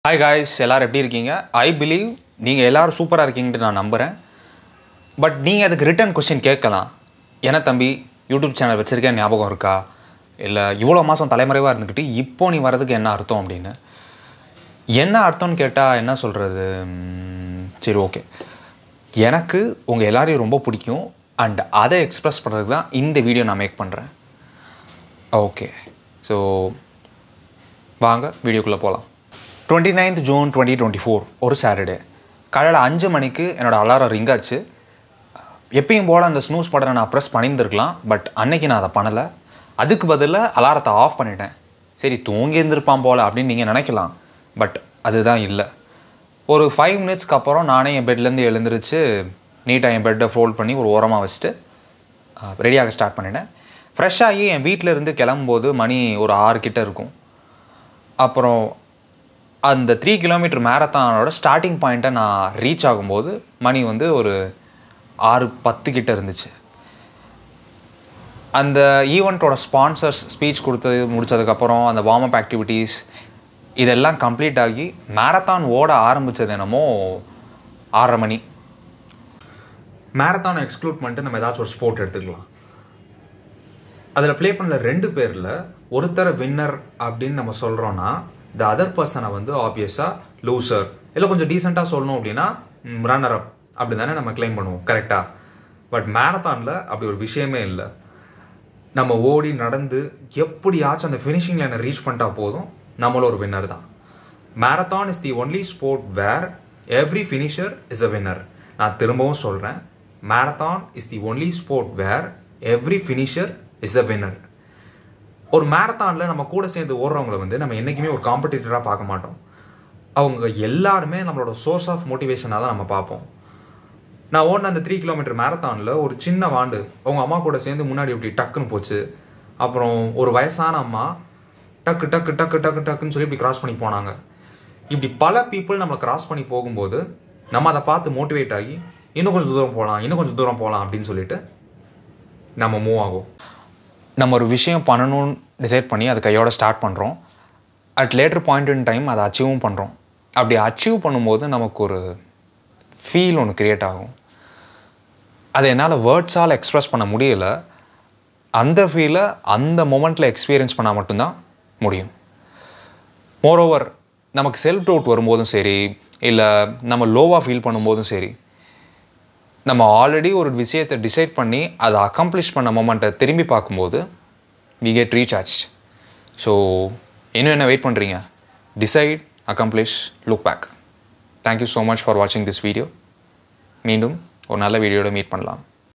hi guys எல்லோரும் எப்படி இருக்கீங்க ஐ பிலீவ் நீங்கள் எல்லோரும் சூப்பராக இருக்கீங்கன்ட்டு நான் நம்புகிறேன் பட் நீங்கள் அதுக்கு ரிட்டன் கொஸ்டின் கேட்கலாம் என்ன தம்பி யூடியூப் சேனல் வச்சுருக்கேன் ஞாபகம் இருக்கா இல்லை இவ்வளோ மாதம் தலைமறைவாக இருந்துக்கிட்டு இப்போ நீ வர்றதுக்கு என்ன அர்த்தம் அப்படின்னு என்ன அர்த்தம்னு கேட்டால் என்ன சொல்கிறது சரி ஓகே எனக்கு உங்கள் எல்லாரையும் ரொம்ப பிடிக்கும் அண்ட் அதை எக்ஸ்ப்ரெஸ் பண்ணுறதுக்கு தான் இந்த வீடியோ நான் மேக் பண்ணுறேன் ஓகே ஸோ வாங்க வீடியோக்குள்ளே போகலாம் twenty ninth June twenty twenty four ஒரு சாட்டர்டே காலையில் அஞ்சு மணிக்கு என்னோடய அலாரம் ரிங் ஆச்சு எப்பயும் போல் அந்த ஸ்னூஸ் பட்டனை நான் ப்ரெஸ் பண்ணியிருந்திருக்கலாம் பட் அன்னைக்கு நான் அதை பண்ணலை அதுக்கு பதிலாக அலாரத்தை ஆஃப் பண்ணிட்டேன் சரி தூங்கி இருந்திருப்பான் போல் அப்படின்னு நீங்கள் நினைக்கலாம் பட் அதுதான் இல்லை ஒரு ஃபைவ் மினிட்ஸ்க்கு அப்புறம் நானே என் பெட்லேருந்து எழுந்திரிச்சு நீட்டாக என் பெட்டை ஃபோல்ட் பண்ணி ஒரு ஓரமாக வச்சுட்டு ரெடியாக ஸ்டார்ட் பண்ணிட்டேன் ஃப்ரெஷ் ஆகி என் வீட்டில் இருந்து கிளம்பும்போது மணி ஒரு ஆறு கிட்ட இருக்கும் அப்புறம் அந்த த்ரீ கிலோமீட்டர் மேரத்தானோட ஸ்டார்டிங் பாயிண்ட்டை நான் ரீச் ஆகும்போது மணி வந்து ஒரு ஆறு பத்து கிட்ட இருந்துச்சு அந்த ஈவெண்ட்டோட ஸ்பான்சர்ஸ் ஸ்பீச் கொடுத்தது முடித்ததுக்கப்புறம் அந்த வார்ம் அப் ஆக்டிவிட்டீஸ் இதெல்லாம் கம்ப்ளீட் ஆகி மேரத்தான் ஓட ஆரம்பித்தது என்னமோ ஆறரை மணி மேரத்தானை எக்ஸ்க்ளூட் பண்ணிட்டு நம்ம ஏதாச்சும் ஒரு ஸ்போர்ட் எடுத்துக்கலாம் அதில் ப்ளே பண்ணல ரெண்டு பேரில் ஒருத்தர் வின்னர் அப்படின்னு நம்ம சொல்கிறோன்னா த அதர் பர்சனை வந்து ஆப்வியஸாக லூசர் இல்லை கொஞ்சம் டீசெண்டாக சொல்லணும் அப்படின்னா ரன்னர் அப் அப்படி தானே நம்ம கிளைம் பண்ணுவோம் கரெக்டாக பட் மேரத்தானில் அப்படி ஒரு விஷயமே இல்லை நம்ம ஓடி நடந்து எப்படியாச்சும் அந்த ஃபினிஷிங் லைனை ரீச் பண்ணிட்டா போதும் நம்மளும் ஒரு வின்னர் தான் marathon is the only sport where every finisher is a winner நான் திரும்பவும் சொல்கிறேன் marathon is the only sport where every finisher is a winner ஒரு மேரத்தானில் நம்ம கூட சேர்ந்து ஓடுறவங்கள வந்து நம்ம என்றைக்குமே ஒரு காம்படிட்டராக பார்க்க மாட்டோம் அவங்க எல்லாருமே நம்மளோட சோர்ஸ் ஆஃப் மோட்டிவேஷனாக தான் நம்ம பார்ப்போம் நான் ஓடின அந்த த்ரீ கிலோமீட்டர் மேரத்தானில் ஒரு சின்ன வாண்டு அவங்க அம்மா கூட சேர்ந்து முன்னாடி இப்படி டக்குன்னு போச்சு அப்புறம் ஒரு வயசான அம்மா டக்கு டக்கு டக்கு டக்கு டக்குன்னு சொல்லி இப்படி கிராஸ் பண்ணி போனாங்க இப்படி பல பீப்புள் நம்மளை கிராஸ் பண்ணி போகும்போது நம்ம அதை பார்த்து மோட்டிவேட் ஆகி இன்னும் கொஞ்சம் தூரம் போகலாம் இன்னும் கொஞ்சம் தூரம் போகலாம் அப்படின்னு சொல்லிட்டு நம்ம மூவ் ஆகும் நம்ம ஒரு விஷயம் பண்ணணும்னு டிசைட் பண்ணி அது கையோட ஸ்டார்ட் பண்ணுறோம் at later point in time அதை அச்சீவும் பண்ணுறோம் அப்படி அச்சீவ் பண்ணும்போது நமக்கு ஒரு ஃபீல் ஒன்று க்ரியேட் ஆகும் அதை என்னால் வேர்ட்ஸால் எக்ஸ்ப்ரெஸ் பண்ண முடியல அந்த ஃபீலை அந்த மொமெண்ட்டில் எக்ஸ்பீரியன்ஸ் பண்ணால் மட்டும்தான் முடியும் மோரோவர் நமக்கு செல்ஃப் டவுட் வரும்போதும் சரி இல்லை நம்ம லோவாக ஃபீல் பண்ணும்போதும் சரி நம்ம ஆல்ரெடி ஒரு விஷயத்தை டிசைட் பண்ணி அதை அக்கம்ப்ளிஷ் பண்ண மொமெண்ட்டை திரும்பி பார்க்கும்போது வி கெட் ரீசார்ஜ் ஸோ இன்னும் என்ன வெயிட் பண்ணுறீங்க decide accomplish look back thank you so much for வாட்சிங் திஸ் வீடியோ மீண்டும் ஒரு நல்ல வீடியோட மீட் பண்ணலாம்